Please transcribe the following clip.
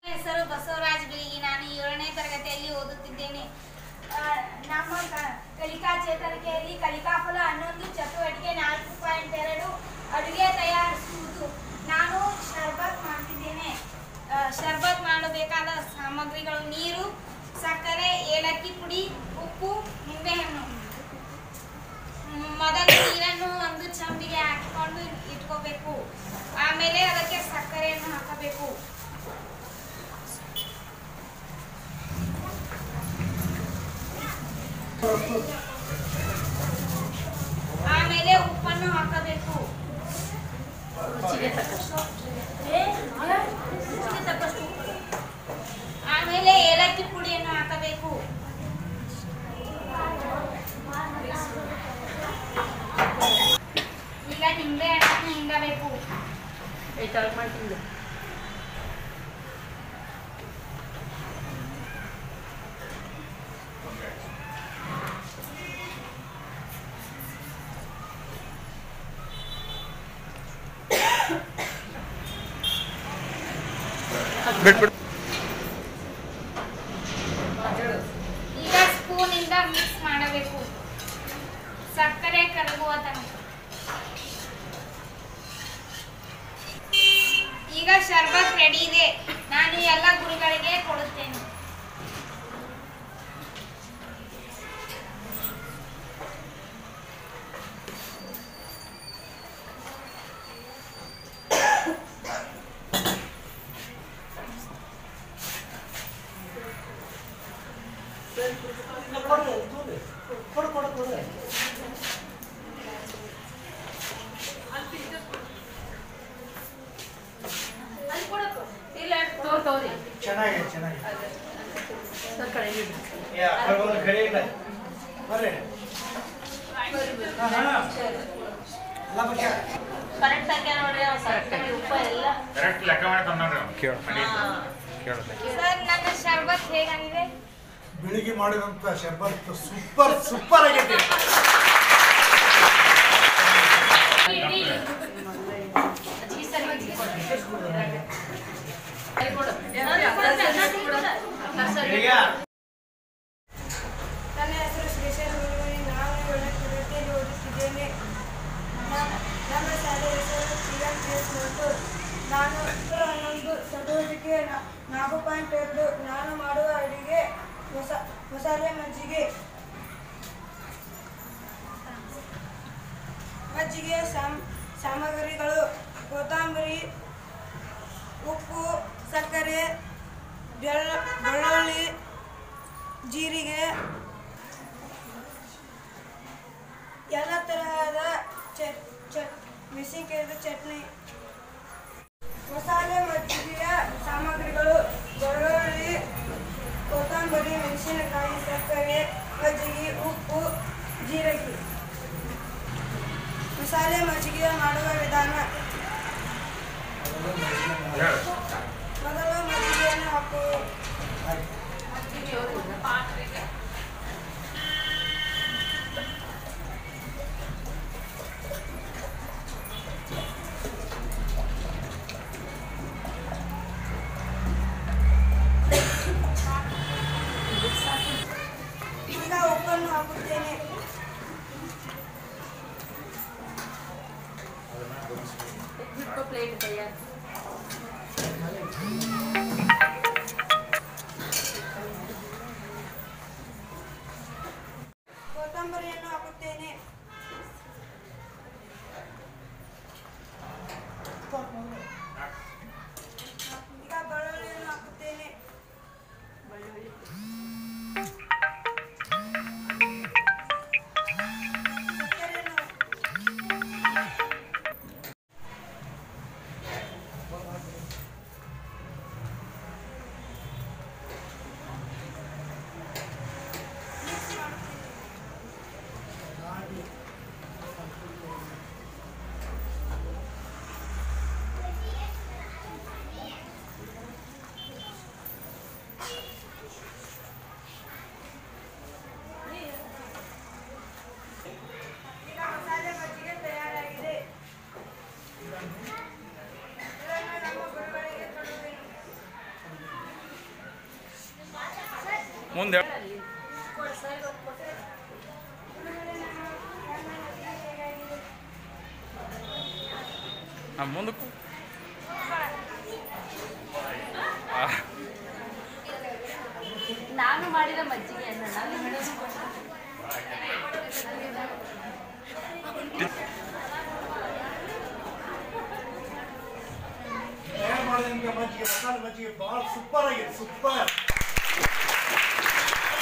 ಹೆಸರು ಬಸವರಾಜ್ ಬಿಳಿಗಿ ನಾನು ಏಳನೇ ತರಗತಿಯಲ್ಲಿ ಓದುತ್ತಿದ್ದೇನೆ ಆ, ನಮ್ಮ ಕ- ಕಲಿಕಾ ಚೇತರಿಕೆಯಲ್ಲಿ ಕಲಿಕಾಫಲ ಹನ್ನೊಂದು ಚಟುವಟಿಕೆ ನಾಲ್ಕು ಪಾಯಿಂಟ್ ಎರಡು ಅಡುಗೆ ತಯಾರಿಸುವುದು ನಾನು ಶರ್ಬತ್ ಮಾಡ್ತಿದ್ದೇನೆ ಆ, ಶರ್ಬತ್ ಮಾಡಬೇಕಾದ ಸಾಮಗ್ರಿಗಳು ನೀರು ಸಕ್ಕರೆ ಏಲಕ್ಕಿ ಪುಡಿ ಉಪ್ಪು ನಿಂಬೆಹಣ್ಣು ಮ್, ಮೊದಲು ನೀರನ್ನು ಒಂದು ಚಂಬಿಗೆ ಹಾಕಿಕೊಂಡು ಇಟ್ಕೋಬೇಕು ಆಮೇಲೆ ಅದಕ್ಕೆ ಸಕ್ಕರೆಯನ್ನು ಹಾಕಬೇಕು ಆಮೇಲೆ ಉಪ್ಪನ್ನು ಹಾಕಬೇಕು ಆಮೇಲೆ ಏಲಕ್ಕಿ ಪುಡಿಯನ್ನು ಹಾಕಬೇಕು ಈಗ ನಿಂಬೆ ಹಣ್ಣನ್ನು ಹಿಂಡಬೇಕು ಬಿಟ್ಬಿಟ್ಟು ಈಗ ಸ್ಪೂನ್ ಇಂದ ಮಿಕ್ಸ್ ಮಾಡಬೇಕು ಸಕ್ಕರೆ ಕರಗುವ ತನಕ ಈಗ ಶರ್ಬತ್ ರೆಡಿ ಇದೆ ನಾನು ಎಲ್ಲ ಗುರುಗಳಿಗೆ ಕೊಡುತ್ತೇನೆ ಚೆನ್ನಾಗಿದೆ ಚೆನ್ನಾಗಿದೆ ಯಾ, ಬರೋದು ಕಡೆ ಇಲ್ಲ. ಬರ್ರಿ. ಹಾ, ಹಾ. ಎಲ್ಲ ಬಗ್ಗೆ. ಕರೆಕ್ಟ್ ಲೆಕ್ಕ ಮಾಡಿ ತಂದ್ರಿ ಕೇಳು ಕೇಳುತ್ತೆ ಸರ್ ನನ್ನ ಶರ್ಬತ್ ಹೇಗಾಗಿದೆ ಬೆಳಿಗ್ಗೆ ಮಾಡಿದಂತ ಶರ್ಬತ್ ಸೂಪರ್ ಸೂಪರ್ ಆಗೈತಿ ಬೆಳಿಗ್ಗೆ ನನ್ನ ಹೆಸರು ಶ್ರೀಶೈಲ ಮುಳುಗನಿ ನಾನು ಏಳನೇ ತರಗತಿಯಲ್ಲಿ ಓದುತ್ತಿದ್ದೇನೆ ನ- ನಮ್ಮ ಶಾಲೆಯ ಹೆಸರು ಚಿಗನ್ ಪ್ಲೇಸ್ ಮತ್ತು ನಾನು ಹನ್ನೊಂದು ಚಟುವಟಿಕೆ ನಾ- ನಾಲ್ಕು ಪಾಯಿಂಟ್ ಎರಡು ನಾನು ಮಾಡುವ ಅಡಿಗೆ ಮಸ ಮಸಾಲೆ ಮಜ್ಜಿಗೆ ಮಜ್ಜಿಗೆ ಸಾಮ್ ಸಾಮಗ್ರಿಗಳು ಕೊತ್ತಂಬರಿ ಉಪ್ಪು ಸಕ್ಕರೆ ಬೆಳ್ಳ ಬೆಳ್ಳುಳ್ಳಿ ಜೀರಿಗೆ ಎಲ್ಲ ತರಹದ ಚಟ್ ಚಟ್ ಮೆಣಸಿನಕಾಯಿದ ಚಟ್ನಿ ಮಸಾಲೆ ಮಜ್ಜಿಗೆಯ ಸಾಮಗ್ರಿಗಳು ಬೆಳ್ಳುಳ್ಳಿ ಕೊತ್ತಂಬರಿ ಮೆಣಸಿನಕಾಯಿ ಸಕ್ಕರೆ ಮಜ್ಜಿಗೆ ಉಪ್ಪು ಜೀರಿಗೆ ಮಸಾಲೆ ಮಜ್ಜಿಗೆ ಮಾಡುವ ವಿಧಾನ ಮೊದಲು ಮಜ್ಜಿಗೆಯನ್ನು ಹಾಕು ಈಗ ಉಪ್ಪನ್ನು ಹಾಕುತ್ತೇನೆ ಕೊತ್ತಂಬರಿಯನ್ನು ಹಾಕುತ್ತೇನೆ ಈಗ ಬೆಳ್ಳುಳ್ಳಿಯನ್ನು ಹಾಕುತ್ತೇನೆ ಸಕ್ಕರೆಯನ್ನು ಮಿಕ್ಸ್ ಮಾಡುತ್ತೇನೆ ಮುಂದೆ ಹಾಂ ಮುಂದಕ್ಕೂ ಆ, ನಾನು ಮಾಡಿದ ಮಜ್ಜಿಗೆ ಅನ್ನ ನಾನು ತಯಾರು ಮಾಡಿದಂಥ ಮಜ್ಜಿಗೆ ಮಸಾಲೆ ಮಜ್ಜಿಗೆ ಭಾಳ ಸೂಪರ್ ಆಗಿದೆ ಸೂಪರ್